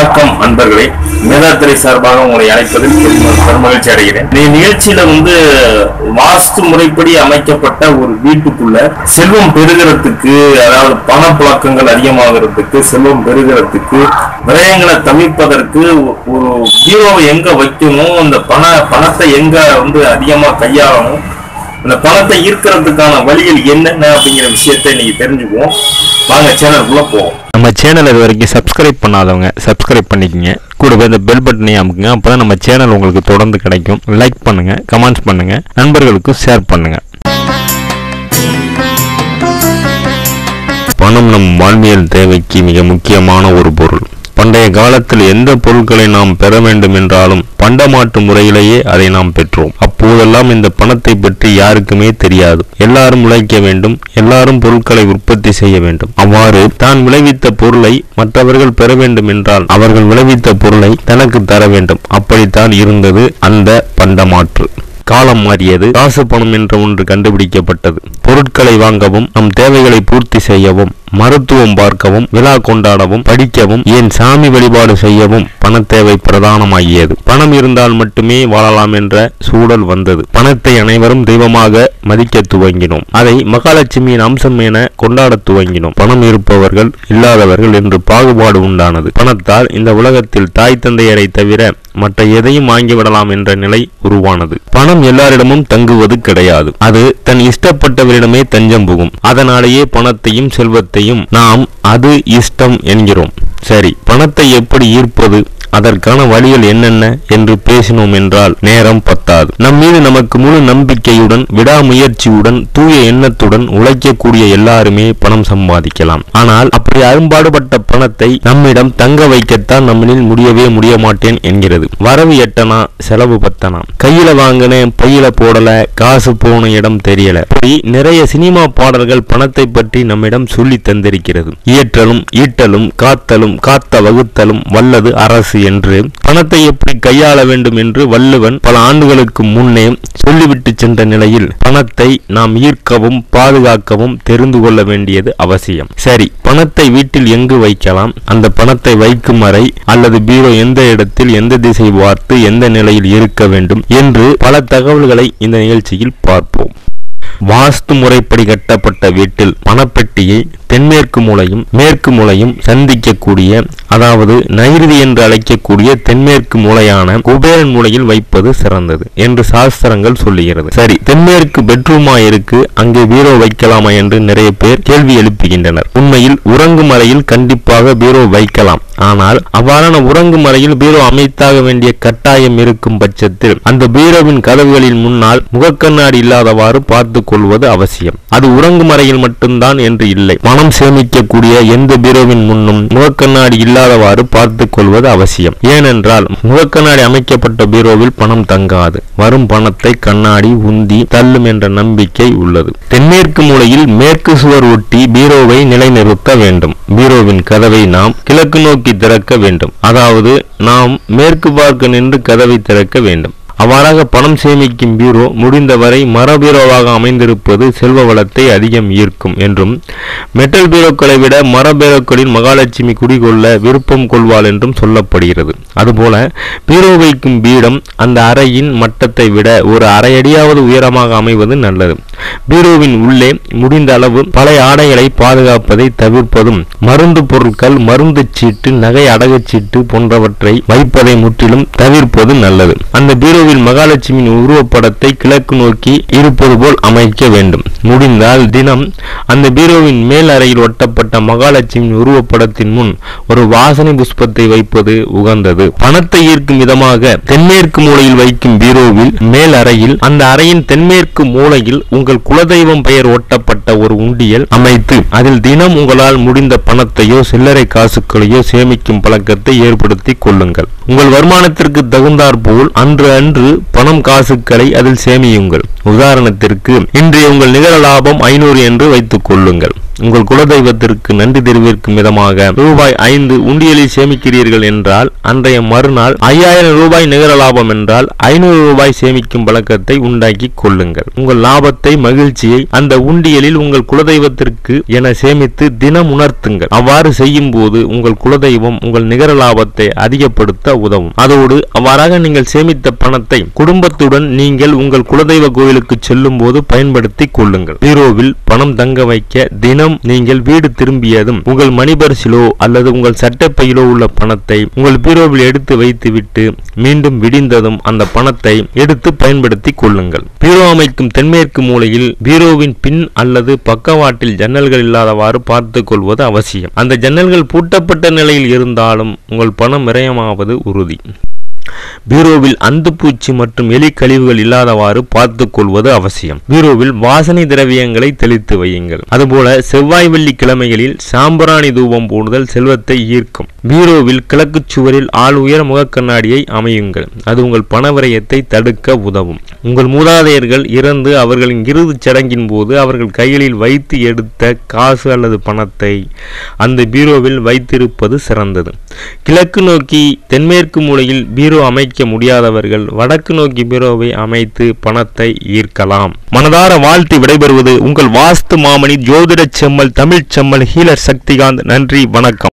வணக்கம் அன்பர்களே மேதாத்திரை சார்பாக உங்களை அழைப்பதில் பெரும் பெருமகிழ்ச்சி அடைகிறேன் இந்த நிகழ்ச்சியில வந்து வாஸ்து முறைப்படி அமைக்கப்பட்ட ஒரு வீட்டுக்குள்ள செல்வம் பெருகிறதுக்கு அதாவது பணப்புழக்கங்கள் அதிகமாகிறதுக்கு செல்வம் பெருகிறதுக்கு விரயங்களை தவிர்ப்பதற்கு ஒரு ஜீரோவை எங்க வைக்கணும் அந்த பண பணத்தை எங்க வந்து அதிகமா கையாளணும் அந்த பணத்தை ஈர்க்கிறதுக்கான வழிகள் என்னென்ன அப்படிங்கிற விஷயத்தை இன்னைக்கு தெரிஞ்சுக்குவோம் வாங்க சேனலுக்குள்ள போவோம் நம்ம சேனல் இது வரைக்கும் சப்ஸ்கிரைப் பண்ணாதவங்க சப்ஸ்கிரைப் பண்ணிக்கங்க கூடவே இந்த பெல் பட்டனையும் அமுக்குங்க அப்போ நம்ம சேனல் உங்களுக்கு தொடர்ந்து கிடைக்கும் லைக் பண்ணுங்க கமெண்ட்ஸ் பண்ணுங்க நண்பர்களுக்கும் ஷேர் பண்ணுங்க பணம் நம் வாழ்வியல் தேவைக்கு மிக முக்கியமான ஒரு பொருள் பண்டைய காலத்தில் எந்த பொருட்களை நாம் பெற வேண்டும் என்றாலும் பண்டமாற்று முறையிலேயே அதை நாம் பெற்றோம் அப்போதெல்லாம் இந்த பணத்தை பற்றி யாருக்குமே தெரியாது எல்லாரும் உழைக்க வேண்டும் எல்லாரும் பொருட்களை உற்பத்தி செய்ய வேண்டும் அவ்வாறு தான் விளைவித்த பொருளை மற்றவர்கள் பெற வேண்டும் என்றால் அவர்கள் விளைவித்த பொருளை தனக்கு தர வேண்டும் அப்படித்தான் இருந்தது அந்த பண்டமாற்று காலம் மாறியது காசு பணம் என்ற ஒன்று கண்டுபிடிக்கப்பட்டது பொருட்களை வாங்கவும் நம் தேவைகளை பூர்த்தி செய்யவும் மருத்துவம் பார்க்கவும் விழா கொண்டாடவும் படிக்கவும் ஏன் சாமி வழிபாடு செய்யவும் பண தேவை பிரதானமாகியது பணம் இருந்தால் மட்டுமே வாழலாம் என்ற சூழல் வந்தது பணத்தை அனைவரும் தெய்வமாக மதிக்க துவங்கினோம் அதை மகாலட்சுமியின் அம்சம் என கொண்டாட துவங்கினோம் பணம் இருப்பவர்கள் இல்லாதவர்கள் என்று பாகுபாடு உண்டானது பணத்தால் இந்த உலகத்தில் தாய் தந்தையரை தவிர மற்ற எதையும் வாங்கிவிடலாம் என்ற நிலை உருவானது பணம் எல்லாரிடமும் தங்குவது கிடையாது அது தன் இஷ்டப்பட்டவரிடமே தஞ்சம் புகும் அதனாலேயே பணத்தையும் செல்வத்தையும் நாம் அது இஷ்டம் என்கிறோம் சரி பணத்தை எப்படி ஈர்ப்பது அதற்கான வழிகள் என்னென்ன என்று பேசினோம் என்றால் நேரம் பத்தாது நம் மீது நமக்கு முழு நம்பிக்கையுடன் விடாமுயற்சியுடன் தூய எண்ணத்துடன் உழைக்கக்கூடிய எல்லாருமே பணம் சம்பாதிக்கலாம் ஆனால் அப்படி அரும்பாடுபட்ட பணத்தை நம்மிடம் தங்க வைக்கத்தான் நம்மளில் முடியவே முடிய மாட்டேன் என்கிறது வரவு எட்டனா செலவு பத்தனா கையில வாங்கினேன் பையில போடல காசு போன இடம் தெரியல இப்படி நிறைய சினிமா பாடல்கள் பணத்தை பற்றி நம்மிடம் சொல்லி தந்திருக்கிறது இயற்றலும் ஈட்டலும் காத்தலும் காத்த வகுத்தலும் வல்லது அரசு என்று பணத்தை எப்படி கையாள வேண்டும் என்று வள்ளுவன் பல ஆண்டுகளுக்கு முன்னே சொல்லிவிட்டு சென்ற நிலையில் பணத்தை நாம் ஈர்க்கவும் பாதுகாக்கவும் தெரிந்து கொள்ள வேண்டியது அவசியம் சரி பணத்தை வீட்டில் எங்கு வைக்கலாம் அந்த பணத்தை வைக்கும் அறை அல்லது பீரோ எந்த இடத்தில் எந்த திசை பார்த்து எந்த நிலையில் இருக்க வேண்டும் என்று பல தகவல்களை இந்த நிகழ்ச்சியில் பார்ப்போம் வாஸ்து முறைப்படி கட்டப்பட்ட வீட்டில் பணப்பெட்டியை தென்மேற்கு மூலையும் மேற்கு மூலையும் சந்திக்கக்கூடிய அதாவது நைருதி என்று அழைக்கக்கூடிய தென்மேற்கு மூலையான குபேரன் மூலையில் வைப்பது சிறந்தது என்று சாஸ்திரங்கள் சொல்லுகிறது சரி தென்மேற்கு பெட்ரூமா இருக்கு அங்கே பீரோ வைக்கலாமா என்று நிறைய பேர் கேள்வி எழுப்புகின்றனர் உண்மையில் உறங்கும் அறையில் கண்டிப்பாக பீரோ வைக்கலாம் ஆனால் அவ்வாறான உறங்கும் அறையில் பீரோ அமைத்தாக வேண்டிய கட்டாயம் இருக்கும் பட்சத்தில் அந்த பீரோவின் கதவுகளின் முன்னால் முகக்கண்ணாடி இல்லாதவாறு பார்த்துக் கொள்வது அவசியம் அது உறங்கும் அறையில் மட்டும்தான் என்று இல்லை பணம் சேமிக்கக்கூடிய எந்த பீரோவின் முன்னும் முகக்கண்ணாடி இல்லாதவாறு பார்த்துக் கொள்வது அவசியம் ஏனென்றால் முகக்கண்ணாடி அமைக்கப்பட்ட பீரோவில் பணம் தங்காது வரும் பணத்தை கண்ணாடி உந்தி தள்ளும் என்ற நம்பிக்கை உள்ளது தென்மேற்கு மூலையில் மேற்கு சுவர் ஒட்டி பீரோவை நிலைநிறுத்த வேண்டும் பீரோவின் கதவை நாம் கிழக்கு நோக்கி திறக்க வேண்டும் அதாவது நாம் மேற்கு பார்க்க நின்று கதவை திறக்க வேண்டும் அவ்வாறாக பணம் சேமிக்கும் பீரோ முடிந்தவரை மர பீரோவாக அமைந்திருப்பது செல்வ வளத்தை அதிகம் ஈர்க்கும் என்றும் மெட்டல் பீரோக்களை விட மர பீரோக்களில் மகாலட்சுமி குடிகொள்ள விருப்பம் கொள்வாள் என்றும் சொல்லப்படுகிறது அதுபோல பீரோ வைக்கும் பீடம் அந்த அறையின் மட்டத்தை விட ஒரு அரை அடியாவது உயரமாக அமைவது நல்லது பீரோவின் உள்ளே முடிந்த அளவு பழைய ஆடைகளை பாதுகாப்பதை தவிர்ப்பதும் மருந்து பொருட்கள் மருந்து சீட்டு நகை அடகுச்சீட்டு போன்றவற்றை வைப்பதை முற்றிலும் தவிர்ப்பது நல்லது அந்த பீரோவில் மகாலட்சுமியின் உருவப்படத்தை கிழக்கு நோக்கி இருப்பது போல் அமைக்க வேண்டும் முடிந்தால் தினம் அந்த பீரோவின் மேல் அறையில் ஒட்டப்பட்ட மகாலட்சுமியின் உருவப்படத்தின் முன் ஒரு வாசனை புஷ்பத்தை வைப்பது உகந்தது பணத்தை ஈர்க்கும் விதமாக தென்மேற்கு மூலையில் வைக்கும் பீரோவில் மேல் அறையில் அந்த அறையின் தென்மேற்கு மூலையில் உங்கள் குலதெய்வம் பெயர் ஒட்டப்பட்ட ஒரு உண்டியல் அமைத்து அதில் தினம் உங்களால் முடிந்த பணத்தையோ சில்லறை காசுகளையோ சேமிக்கும் பழக்கத்தை ஏற்படுத்தி கொள்ளுங்கள் உங்கள் வருமானத்திற்கு தகுந்தாற் போல் அன்று அன்று பணம் காசுகளை அதில் சேமியுங்கள் உதாரணத்திற்கு இன்றைய உங்கள் நிகர லாபம் ஐநூறு என்று வைத்துக் கொள்ளுங்கள் உங்கள் குலதெய்வத்திற்கு நன்றி தெரிவிக்கும் விதமாக ரூபாய் ஐந்து உண்டியலில் சேமிக்கிறீர்கள் என்றால் அன்றைய மறுநாள் ஐயாயிரம் ரூபாய் நிகர லாபம் என்றால் ஐநூறு ரூபாய் சேமிக்கும் பழக்கத்தை உண்டாக்கி கொள்ளுங்கள் உங்கள் லாபத்தை மகிழ்ச்சியை அந்த உண்டியலில் உங்கள் குலதெய்வத்திற்கு என சேமித்து தினம் உணர்த்துங்கள் அவ்வாறு செய்யும் போது உங்கள் குலதெய்வம் உங்கள் நிகர லாபத்தை அதிகப்படுத்த உதவும் அதோடு அவ்வாறாக நீங்கள் சேமித்த பணத்தை குடும்பத்துடன் நீங்கள் உங்கள் குலதெய்வ கோயிலுக்கு செல்லும் போது பயன்படுத்தி கொள்ளுங்கள் பீரோவில் பணம் தங்க வைக்க தினம் நீங்கள் வீடு திரும்பியதும் உங்கள் மணிபர்சிலோ அல்லது உங்கள் சட்டைப்பையிலோ உள்ள பணத்தை உங்கள் பீரோவில் எடுத்து வைத்துவிட்டு மீண்டும் விடிந்ததும் அந்த பணத்தை எடுத்து பயன்படுத்தி கொள்ளுங்கள் பீரோ அமைக்கும் தென்மேற்கு மூலையில் பீரோவின் பின் அல்லது பக்கவாட்டில் ஜன்னல்கள் இல்லாதவாறு பார்த்துக் கொள்வது அவசியம் அந்த ஜன்னல்கள் பூட்டப்பட்ட நிலையில் இருந்தாலும் உங்கள் பணம் விரயமாவது உறுதி பீரோவில் அந்துப்பூச்சி மற்றும் எலி கழிவுகள் இல்லாதவாறு பார்த்துக் கொள்வது அவசியம் பீரோவில் வாசனை திரவியங்களை தெளித்து வையுங்கள் அதுபோல செவ்வாய் வெள்ளி கிழமைகளில் சாம்பிராணி தூபம் போடுதல் செல்வத்தை ஈர்க்கும் பீரோவில் கிழக்கு சுவரில் ஆள் உயர முகக்கண்ணாடியை அமையுங்கள் அது உங்கள் பணவிரயத்தை தடுக்க உதவும் உங்கள் மூதாதையர்கள் இறந்து அவர்களின் இறுதிச் சடங்கின் போது அவர்கள் கைகளில் வைத்து எடுத்த காசு அல்லது பணத்தை அந்த பீரோவில் வைத்திருப்பது சிறந்தது கிழக்கு நோக்கி தென்மேற்கு மூலையில் பீரோ அமைக்க முடியாதவர்கள் வடக்கு நோக்கி பீரோவை அமைத்து பணத்தை ஈர்க்கலாம் மனதார வாழ்த்து விடைபெறுவது உங்கள் வாஸ்து மாமணி ஜோதிட செம்மல் தமிழ் செம்மல் ஹீலர் சக்திகாந்த் நன்றி வணக்கம்